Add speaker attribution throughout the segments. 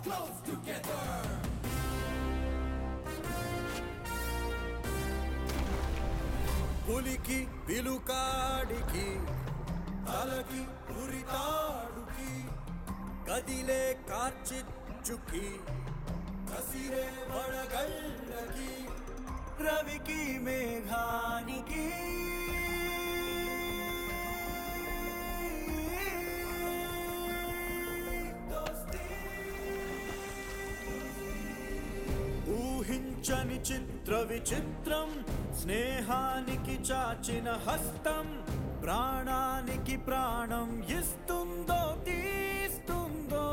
Speaker 1: close together.
Speaker 2: పులికి పిలుకాడికి తలకి ఉరితాడుకి కదిలే కార్చిచ్చుకి కసిరే వడగళ్ళకి రవికి మేఘానికి ఊహించని చిత్ర విచిత్రం స్నేహానికి చాచిన హస్తం ప్రాణానికి ప్రాణం ఇస్తుందో తీస్తుందో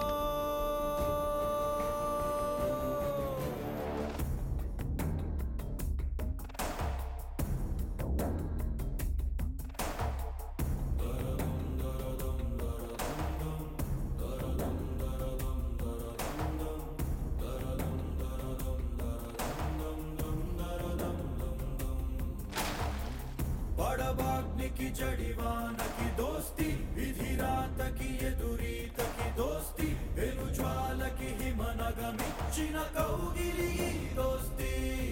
Speaker 2: పడబాగ్నికి జడివానకి దోస్తి విధిరాతకి ఎదురీతకి దోస్తి వెలుజ్వాలకి హిమనగమిచ్చిన కౌగిలి ఈ దోస్తి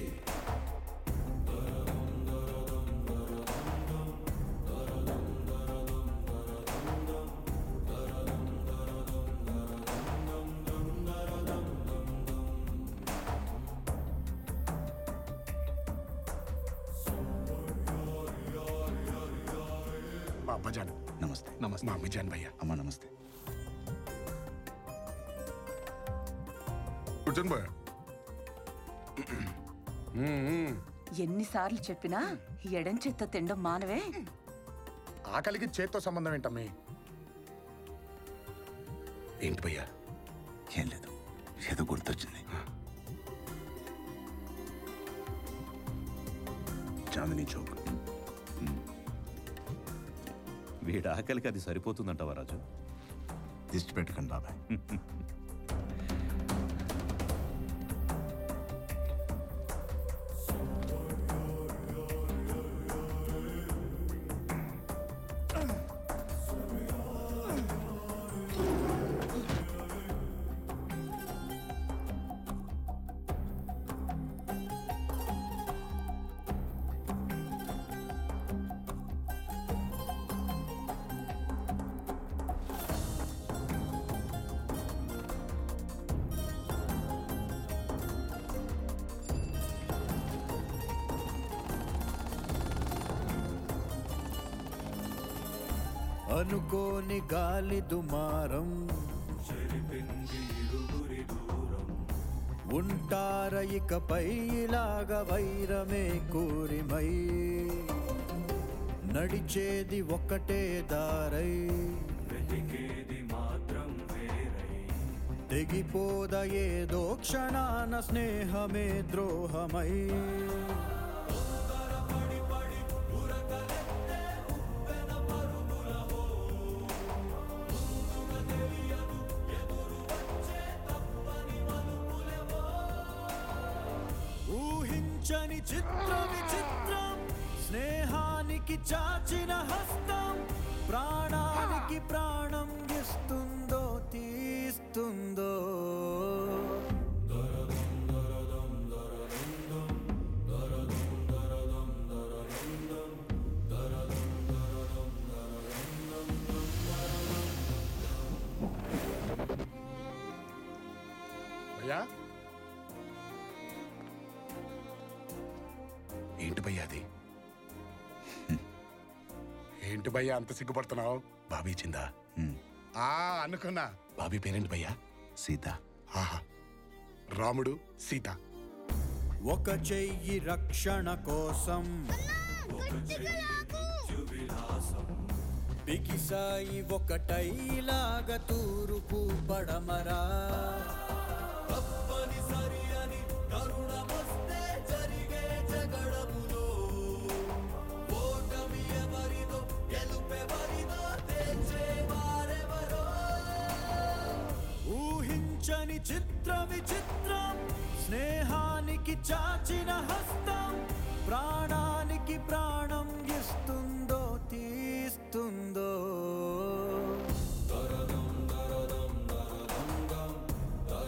Speaker 3: మా అబ్బజాన్
Speaker 4: నమస్తే
Speaker 3: నమస్తే మా అమ్మజాన్ భయ్య
Speaker 4: అమ్మ నమస్తే
Speaker 3: కూర్చొని భయ్య
Speaker 5: ఎన్నిసార్లు చెప్పినా ఎడం చేత్తో తినడం మానవే
Speaker 3: ఆకలికి చేత్తో సంబంధం ఏంటమ్మి ఏంటి భయ్యా
Speaker 4: ఏం లేదు ఏదో గుర్తొచ్చింది చాందిని చౌక్
Speaker 6: వీడి ఆకలికి అది సరిపోతుందంటావా రాజు
Speaker 4: దిష్టి పెట్టకండి బాబాయ్
Speaker 2: అనుకోని గాలి దుమారం ఉంటార ఇకపై ఇలాగ వైరమే కూరిమై నడిచేది ఒకటే దారై తెగిపోద ఏదో క్షణాన స్నేహమే ద్రోహమై ఊహించని చిత్ర విచిత్రం స్నేహానికి చాచిన హస్తం ప్రాణానికి ప్రాణం ఇస్తుందో తీస్తుందో
Speaker 3: భయ్యా ఏంటి భయ్యా అది ఏంటి భయ్యా అంత సిగ్గుపడుతున్నావు బాబీ ఇచ్చిందా
Speaker 4: హ్మ్.
Speaker 3: ఆ అనుకున్నా బాబీ పేరేంటి భయ్యా
Speaker 4: సీత
Speaker 3: ఆహా రాముడు సీత
Speaker 2: ఒక చెయ్యి రక్షణ కోసం బిగిసాయి ఒకటైలాగ తూరుపు పడమరా తప్పనిసరి అని కరుణమొస్తే జరిగే జగడములో ఓటమి ఎవరిదో గెలుపెవరిదో తేల్చేవారెవరో ఊహించని చిత్ర విచిత్రం స్నేహానికి చాచిన హస్తం ప్రాణానికి ప్రాణం ఇస్తుందో తీస్తుందో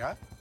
Speaker 3: బావయ్య